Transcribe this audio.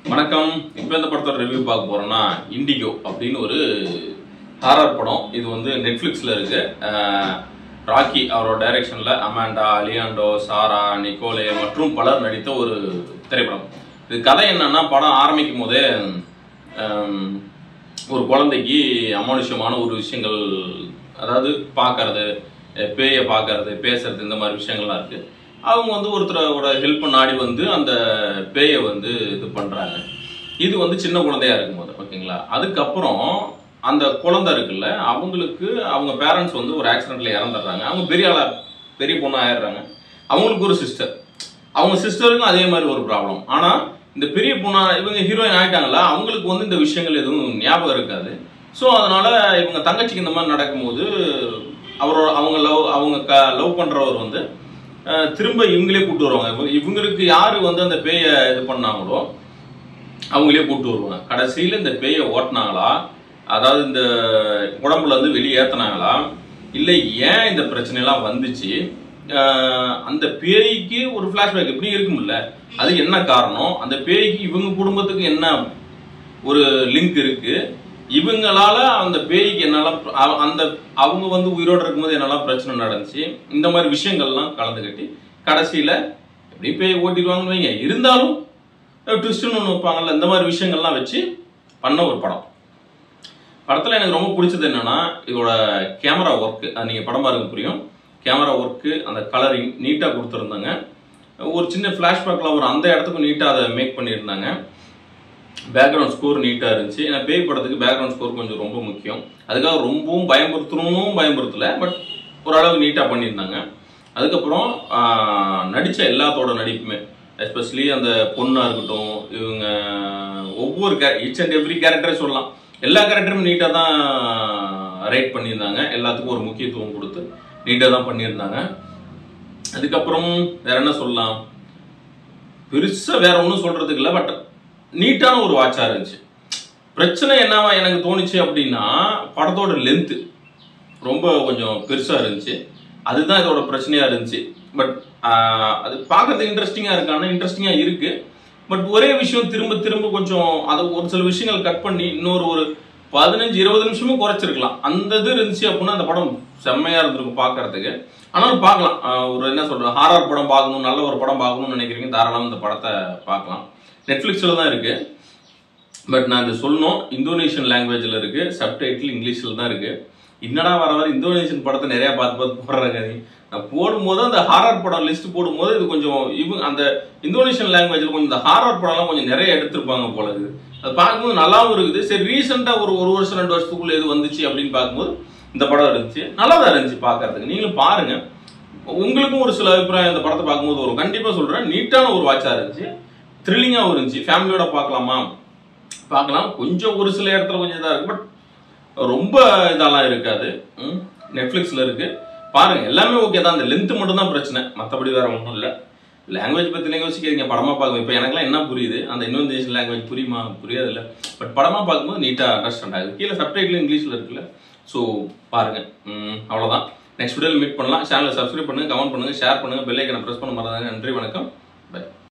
வணக்கம் இப்போ இந்த படத்தோட ரிவ்யூ பார்க்க போறோம்னா இண்டிகோ அப்படின்னு ஒரு ஹாரர் படம் இது வந்து நெட்ஃப்ளிக்ஸில் இருக்கு அஹ், ராக்கி அவரோட டைரக்ஷனில் அமாண்டா அலியாண்டோ சாரா நிக்கோலே மற்றும் பலர் நடித்த ஒரு திரைப்படம் இது கதை என்னன்னா படம் ஆரம்பிக்கும் போதே ஹம், ஒரு குழந்தைக்கு அமானுஷ்யமான ஒரு விஷயங்கள் அதாவது பார்க்கறது அஹ் பேயை பார்க்கறது பேசுறது இந்த மாதிரி விஷயங்கள்லாம் இருக்கு அவங்க வந்து ஒருத்தரோட ஹெல்ப் நாடி வந்து அந்த பேயை வந்து இது பண்றாங்க இது வந்து சின்ன குழந்தையா இருக்கும்போது ஓகேங்களா அதுக்கப்புறம் அந்த குழந்தை இருக்குல்ல அவங்களுக்கு அவங்க பேரண்ட்ஸ் வந்து ஒரு ஆக்சிடென்ட்ல இறந்துடுறாங்க அவங்க பெரிய ஆளா பெரிய பொண்ணு ஆயிடுறாங்க அவங்களுக்கு ஒரு சிஸ்டர் அவங்க சிஸ்டருக்கும் அதே மாதிரி ஒரு ப்ராப்ளம் ஆனா இந்த பெரிய பொண்ணா இவங்க ஹீரோயின் ஆயிட்டாங்கல்ல அவங்களுக்கு வந்து இந்த விஷயங்கள் எதுவும் ஞாபகம் இருக்காது ஸோ அதனால இவங்க தங்கச்சிக்கு இந்த மாதிரி நடக்கும்போது அவரோட அவங்க லவ் அவங்க க லவ் பண்றவர் வந்து அஹ், திரும்ப இவங்களே கூட்டு வருவாங்க இவங்க- இவங்களுக்கு யாரு வந்து அந்த பேயை இது பண்ணாங்களோ அவங்களே கூட்டு வருவாங்க கடைசியில் இந்த பேயை ஓட்டினாங்களா அதாவது இந்த உடம்புல இருந்து வெளியேற்றினாங்களா இல்லை ஏன் இந்த பிரச்சனைலாம் வந்துச்சு ஆஹ் அந்த பேய்க்கு ஒரு ஃப்ளாஷ்பேக் இப்படி இருக்கும்ல அது என்ன காரணம் அந்த பேய்க்கு இவங்க குடும்பத்துக்கு என்ன ஒரு லிங்க் இருக்கு இவங்களால அந்த பேய்க்கு என்னெல்லாம் அவ- அந்த அவங்க வந்து உயிரோடு இருக்கும்போது என்னெல்லாம் பிரச்சனை நடந்துச்சு இந்த மாதிரி விஷயங்கள்லாம் கலந்து கட்டி கடைசியில எப்படி பேய் ஓட்டிடுவாங்கன்னு வைங்க இருந்தாலும் ட்விஸ்ட்னு ஒன்று வைப்பாங்கல்ல இந்த மாதிரி விஷயங்கள்லாம் வச்சு பண்ண ஒரு படம் படத்தில் எனக்கு ரொம்ப பிடிச்சது என்னன்னா இதோட கேமரா ஒர்க்கு அது நீங்கள் படம் பாருங்க புரியும் கேமரா ஒர்க்கு அந்த கலரிங் நீட்டாக கொடுத்துருந்தாங்க ஒரு சின்ன ஃப்ளாஷ்பேக்கில் ஒரு அந்த இடத்துக்கும் நீட்டாக அதை மேக் பண்ணியிருந்தாங்க பேக்ரவுண்ட் ஸ்கோர் நீட்டாக இருந்துச்சு ஏன்னா பேய் படத்துக்கு பேக்ரவுண்ட் ஸ்கோர் கொஞ்சம் ரொம்ப முக்கியம் அதுக்காக ரொம்பவும் பயமுறுத்தணும் பயமுறுத்தல பட் ஓரளவு நீட்டாக பண்ணியிருந்தாங்க அதுக்கப்புறம் ஆஹ், நடிச்ச எல்லாத்தோட நடிப்புமே எஸ்பெஷலி அந்த பொண்ணாக இருக்கட்டும் இவங்க ஒவ்வொரு கே ஈச் அண்ட் எவ்ரி கேரக்டரே சொல்லலாம் எல்லா கேரக்டரும் நீட்டாக தான் ரைட் பண்ணியிருந்தாங்க எல்லாத்துக்கும் ஒரு முக்கியத்துவம் கொடுத்து நீட்டாக தான் பண்ணியிருந்தாங்க அதுக்கப்புறம் வேற என்ன சொல்லலாம் பெருசா வேற ஒன்றும் சொல்றதுக்கு இல்லை பட் நீட்டான ஒரு வாட்சா இருந்துச்சு பிரச்சனை என்னவா எனக்கு தோணுச்சு அப்படின்னா படத்தோட லென்த்து ரொம்ப கொஞ்சம் பெருசா இருந்துச்சு அதுதான் இதோட பிரச்சனையா இருந்துச்சு பட் அது பார்க்கறதுக்கு இன்ட்ரெஸ்டிங்கா இருக்கான இன்ட்ரெஸ்டிங்கா இருக்கு பட் ஒரே விஷயம் திரும்ப திரும்ப கொஞ்சம் அதை ஒரு சில விஷயங்கள் கட் பண்ணி இன்னொரு ஒரு பதினஞ்சு இருபது நிமிஷமும் குறைச்சிருக்கலாம் அந்த இது இருந்துச்சு அப்படின்னா அந்த படம் செம்மையா இருந்திருக்கும் பார்க்கறதுக்கு ஆனாலும் பார்க்கலாம் ஆஹ் ஒரு என்ன சொல்றது ஹாரர் படம் பார்க்கணும் நல்ல ஒரு படம் பார்க்கணும்னு நினைக்கிறீங்க தாராளம் இந்த படத்தை பார்க்கலாம் நெட்ஃப்ளிக்ஸில் தான் இருக்கு பட் நான் இது சொல்லணும் இந்தோனேஷியன் லாங்குவேஜில் இருக்கு சப்டைட்டில் இங்கிலீஷில் தான் இருக்கு என்னடா வர வர இந்தோனேஷியன் படத்தை நிறைய பார்த்து பார்த்து போடுறாங்க நீ நான் போடும்போது அந்த ஹாரர் படம் லிஸ்ட் போடும்போது இது கொஞ்சம் இவங்க அந்த இந்தோனேஷியன் லாங்குவேஜில் கொஞ்சம் இந்த ஹாரர் படம்லாம் கொஞ்சம் நிறைய எடுத்திருப்பாங்க போல இருக்குது அது பார்க்கும்போது நல்லாவும் இருக்குது சரி ரீசெண்டாக ஒரு ஒரு வருஷம் ரெண்டு வருஷத்துக்குள்ள எது வந்துச்சு அப்படின்னு பார்க்கும்போது இந்த படம் இருந்துச்சு நல்லா தான் இருந்துச்சு பார்க்கறதுக்கு நீங்களும் பாருங்க உங்களுக்கும் ஒரு சில அபிப்பிராயம் இந்த படத்தை பார்க்கும்போது வரும் கண்டிப்பாக சொல்கிறேன் நீட்டான ஒரு வாட்சாக இருந்துச்சு த்ரில்லிங்காகவும் இருந்துச்சு ஃபேமிலியோட பார்க்கலாமா பார்க்கலாம் கொஞ்சம் ஒரு சில இடத்துல கொஞ்சம் இதாக இருக்கு பட் ரொம்ப இதெல்லாம் இருக்காது நெட்ஃப்ளிக்ஸில் இருக்கு பாருங்க எல்லாமே ஓகே தான் அந்த லென்த் மட்டும் தான் பிரச்சனை மற்றபடி வேற ஒன்றும் இல்லை லாங்குவேஜ் பற்றி யோசிக்காதீங்க படமாக பார்க்க இப்போ எனக்குலாம் என்ன புரியுது அந்த இந்தோனேஷியன் லாங்குவேஜ் புரியுமா புரியாது இல்லை பட் படமாக பார்க்கும்போது நீட்டாக அண்டர்ஸ்டாண்ட் ஆகுது கீழே சப்டைட்டில் இங்கிலீஷில் இருக்குல்ல ஸோ பாருங்க ம், அவ்வளவுதான் நெக்ஸ்ட் வீடியோவில் மீட் பண்ணலாம் சேனலை சப்ஸ்கிரைப் பண்ணுங்க கமெண்ட் பண்ணுங்க ஷேர் பண்ணுங்க பெல் ஐக்கனை ப்ரெஸ் பண்ண மறந்தாங்க நன்றி வணக்கம் பை